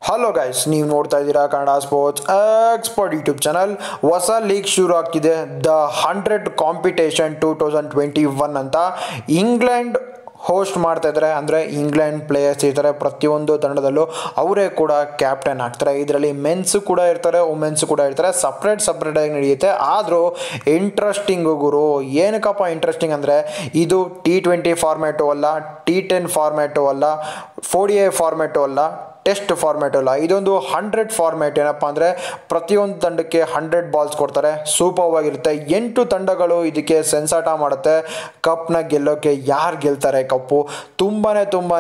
hello guys ನೀವು ನೋಡ್ತಾ ಇದ್ದೀರಾ Kannada sports expert YouTube channel ಹೊಸ ಲೀಗ್ ಶುರು ಆಗ್ತಿದೆ the hundred competition two thousand twenty one ಅಂತ ಇಂಗ್ಲೆಂಡ್ ಹೋಸ್ಟ್ ಮಾಡ್ತಾ ಇದ್ದಾರೆ ಅಂದರೆ ಇಂಗ್ಲೆಂಡ್ ಪ್ಲೇಯರ್ಸ್ ಇರ್ತಾರೆ ಪ್ರತಿಯೊಂದು ತಂಡದಲ್ಲೂ ಅವರೇ ಕೂಡ ಕ್ಯಾಪ್ಟನ್ ಆಗ್ತಾರೆ ಇದರಲ್ಲಿ ಮೆನ್ಸ್ ಕೂಡ ಇರ್ತಾರೆ ವುಮೆನ್ಸ್ ಕೂಡ ಇರ್ತಾರೆ ಸಪ್ರೇಟ್ ಸಪ್ರೇಟಾಗಿ ನಡೆಯುತ್ತೆ ಆದರೂ ಇಂಟ್ರೆಸ್ಟಿಂಗು ಗುರು ಏನಕ್ಕಪ್ಪ ಇಂಟ್ರೆಸ್ಟಿಂಗ್ ಅಂದರೆ ಇದು ಟಿ ಟ್ವೆಂಟಿ ಫಾರ್ಮ್ಯಾಟು ಅಲ್ಲ ಟಿ ಟೆನ್ ಫಾರ್ಮ್ಯಾಟು ಅಲ್ಲ ಫೋರ್ಡಿ ಎ ಫಾರ್ಮ್ಯಾಟು ಅಲ್ಲ ಟೆಸ್ಟ್ ಫಾರ್ಮ್ಯಾಟ್ ಅಲ್ಲ ಇದೊಂದು ಹಂಡ್ರೆಡ್ ಫಾರ್ಮ್ಯಾಟ್ ಏನಪ್ಪ ಅಂದರೆ ಪ್ರತಿಯೊಂದು ತಂಡಕ್ಕೆ ಹಂಡ್ರೆಡ್ ಬಾಲ್ಸ್ ಕೊಡ್ತಾರೆ ಸೂಪರ್ ಆಗಿರುತ್ತೆ ಎಂಟು ತಂಡಗಳು ಇದಕ್ಕೆ ಸೆನ್ಸಾಟ ಮಾಡುತ್ತೆ ಕಪ್ನ ಗೆಲ್ಲೋಕ್ಕೆ ಯಾರು ಗೆಲ್ತಾರೆ ಕಪ್ಪು ತುಂಬಾ ತುಂಬಾ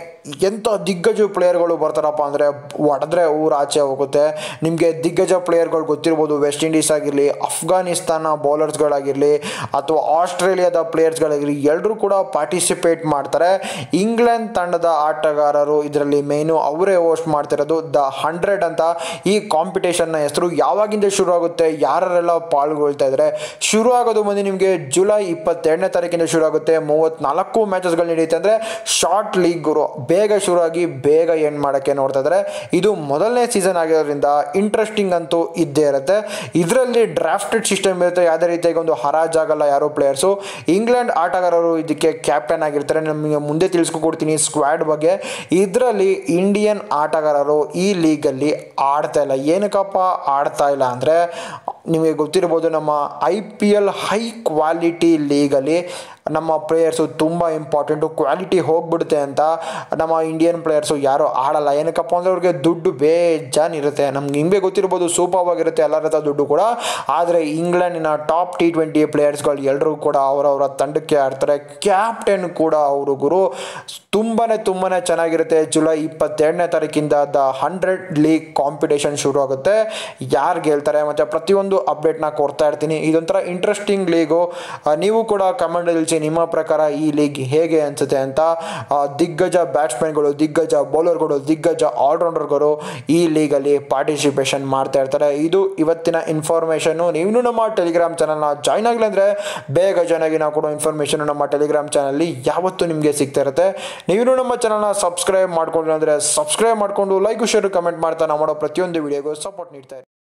ಎಂಥ ದಿಗ್ಗಜ ಪ್ಲೇಯರ್ಗಳು ಬರ್ತಾರಪ್ಪ ಅಂದರೆ ಹೊಡೆದ್ರೆ ಊರು ಆಚೆ ಹೋಗುತ್ತೆ ನಿಮಗೆ ದಿಗ್ಗಜ ಪ್ಲೇಯರ್ಗಳು ಗೊತ್ತಿರ್ಬೋದು ವೆಸ್ಟ್ ಇಂಡೀಸ್ ಆಗಿರಲಿ ಅಫ್ಘಾನಿಸ್ತಾನ ಬೌಲರ್ಸ್ಗಳಾಗಿರಲಿ ಅಥವಾ ಆಸ್ಟ್ರೇಲಿಯಾದ ಪ್ಲೇಯರ್ಸ್ಗಳಾಗಿರಲಿ ಎಲ್ಲರೂ ಕೂಡ ಪಾರ್ಟಿಸಿಪೇಟ್ ಮಾಡ್ತಾರೆ ಇಂಗ್ಲೆಂಡ್ ತಂಡದ ಆಟಗಾರರು ಇದರಲ್ಲಿ ಮೇಯ್ನು ಅವರೇ ಹೋಸ್ಟ್ ಮಾಡ್ತಿರೋದು ದ ಹಂಡ್ರೆಡ್ ಅಂತ ಈ ಕಾಂಪಿಟೇಷನ್ನ ಹೆಸರು ಯಾವಾಗಿಂದ ಶುರು ಆಗುತ್ತೆ ಯಾರೆಲ್ಲ ಪಾಲ್ಗೊಳ್ತಾ ಇದ್ದಾರೆ ಶುರು ಆಗೋದು ಬಂದು ನಿಮಗೆ ಜುಲೈ ಇಪ್ಪತ್ತೆರಡನೇ ತಾರೀಕಿಂದ ಶುರು ಆಗುತ್ತೆ ಮೂವತ್ತ್ನಾಲ್ಕು ಮ್ಯಾಚಸ್ಗಳು ನಡೆಯುತ್ತೆ ಅಂದರೆ ಶಾರ್ಟ್ ಲೀಗ್ ಗುರು ಬೇಗ ಶುರು ಆಗಿ ಬೇಗ ಎಂಡ್ ಮಾಡೋಕ್ಕೆ ನೋಡ್ತಾ ಇದ್ದಾರೆ ಇದು ಮೊದಲನೇ ಸೀಸನ್ ಆಗಿರೋದ್ರಿಂದ ಇಂಟ್ರೆಸ್ಟಿಂಗ್ ಅಂತೂ ಇದ್ದೇ ಇರುತ್ತೆ ಇದರಲ್ಲಿ ಡ್ರಾಫ್ಟೆಡ್ ಸಿಸ್ಟಮ್ ಇರುತ್ತೆ ಯಾವುದೇ ರೀತಿಯಾಗಿ ಒಂದು ಹರಾಜಾಗಲ್ಲ ಯಾರೋ ಪ್ಲೇಯರ್ಸು ಇಂಗ್ಲೆಂಡ್ ಆಟಗಾರರು ಇದಕ್ಕೆ ಕ್ಯಾಪ್ಟನ್ ಆಗಿರ್ತಾರೆ ನಮಗೆ ಮುಂದೆ ತಿಳಿಸ್ಕೊಡ್ತೀನಿ ಸ್ಕ್ವಾಡ್ ಬಗ್ಗೆ ಇದರಲ್ಲಿ ಇಂಡಿಯನ್ ಆಟಗಾರರು ಈ ಲೀಗಲ್ಲಿ ಆಡ್ತಾ ಇಲ್ಲ ಏನಕ್ಕಪ್ಪ ಆಡ್ತಾ ಇಲ್ಲ ಅಂದರೆ ನಿಮಗೆ ಗೊತ್ತಿರ್ಬೋದು ನಮ್ಮ I P L high quality ಲೀಗಲ್ಲಿ ನಮ್ಮ ಪ್ಲೇಯರ್ಸು ತುಂಬ ಇಂಪಾರ್ಟೆಂಟು ಕ್ವಾಲಿಟಿ ಹೋಗ್ಬಿಡುತ್ತೆ ಅಂತ ನಮ್ಮ ಇಂಡಿಯನ್ ಪ್ಲೇಯರ್ಸು ಯಾರು ಆಡಲ್ಲ ಏನಕ್ಕಪ್ಪ ಅಂದರೆ ಅವ್ರಿಗೆ ದುಡ್ಡು ಬೇಜಾನ್ ಇರುತ್ತೆ ನಮ್ಗೆ ಹಿಂಗೆ ಗೊತ್ತಿರ್ಬೋದು ಸೂಪರ್ವಾಗಿರುತ್ತೆ ಎಲ್ಲರ ಹತ್ರ ದುಡ್ಡು ಕೂಡ ಆದರೆ ಇಂಗ್ಲೆಂಡಿನ ಟಾಪ್ ಟಿ ಟ್ವೆಂಟಿ ಪ್ಲೇಯರ್ಸ್ಗಳು ಎಲ್ಲರೂ ಕೂಡ ಅವರವರ ತಂಡಕ್ಕೆ ಆಡ್ತಾರೆ ಕ್ಯಾಪ್ಟನ್ ಕೂಡ ಅವರು ಗುರು ತುಂಬಾ ತುಂಬಾ ಚೆನ್ನಾಗಿರುತ್ತೆ ಜುಲೈ ಇಪ್ಪತ್ತೆರಡನೇ ತಾರೀಕಿಂದ ದ ಹಂಡ್ರೆಡ್ ಲೀಗ್ ಕಾಂಪಿಟೇಷನ್ ಶುರು ಆಗುತ್ತೆ ಯಾರು ಗೆಲ್ತಾರೆ ಮತ್ತು ಪ್ರತಿಯೊಂದು ಅಪ್ಡೇಟ್ನ ಕೊಡ್ತಾ ಇರ್ತೀನಿ ಇದೊಂಥರ ಇಂಟ್ರೆಸ್ಟಿಂಗ್ ಲೀಗು ನೀವು ಕೂಡ ಕಮೆಂಟಲ್ಲಿ ತಿಳಿಸಿ ನಿಮ್ಮ ಪ್ರಕಾರ ಈ ಲೀಗ್ ಹೇಗೆ ಅನಿಸುತ್ತೆ ಅಂತ ಆ, ದಿಗ್ಗಜ ಬ್ಯಾಟ್ಸ್ಮನ್ಗಳು ದಿಗ್ಗಜ ಬೌಲರ್ಗಳು ದಿಗ್ಗಜ ಆಲ್ರೌಂಡರ್ಗಳು ಈ ಲೀಗಲ್ಲಿ ಪಾರ್ಟಿಸಿಪೇಷನ್ ಮಾಡ್ತಾ ಇರ್ತಾರೆ ಇದು ಇವತ್ತಿನ ಇನ್ಫಾರ್ಮೇಷನ್ನು ನೀವು ನಮ್ಮ ಟೆಲಿಗ್ರಾಮ್ ಚಾನಲ್ನ ಜಾಯ್ನ್ ಆಗಿಲ್ಲ ಅಂದರೆ ಬೇಗ ಜಾಯ್ನ್ ಆಗಿ ನಾವು ಕೊಡೋ ಇನ್ಫಾರ್ಮೇಷನ್ ನಮ್ಮ ಟೆಲಿಗ್ರಾಮ್ ಚಾನಲ್ಲಿ ಯಾವತ್ತೂ ನಿಮಗೆ ಸಿಗ್ತಾ ಇರುತ್ತೆ ನೀವು ನಮ್ಮ ಚಾನಲ್ನ ಸಬ್ಸ್ಕ್ರೈಬ್ ಮಾಡ್ಕೊಂಡಿಲ್ಲ ಅಂದರೆ ಸಬ್ಸ್ಕ್ರೈಬ್ ಮಾಡಿಕೊಂಡು ಲೈಕ್ ಶೇರ್ ಕಮೆಂಟ್ ಮಾಡ್ತಾ ನಾವು ಮಾಡೋ ಪ್ರತಿಯೊಂದು ವಿಡಿಯೋಗೂ ಸಪೋರ್ಟ್ ನೀಡ್ತಾ ಇರಿ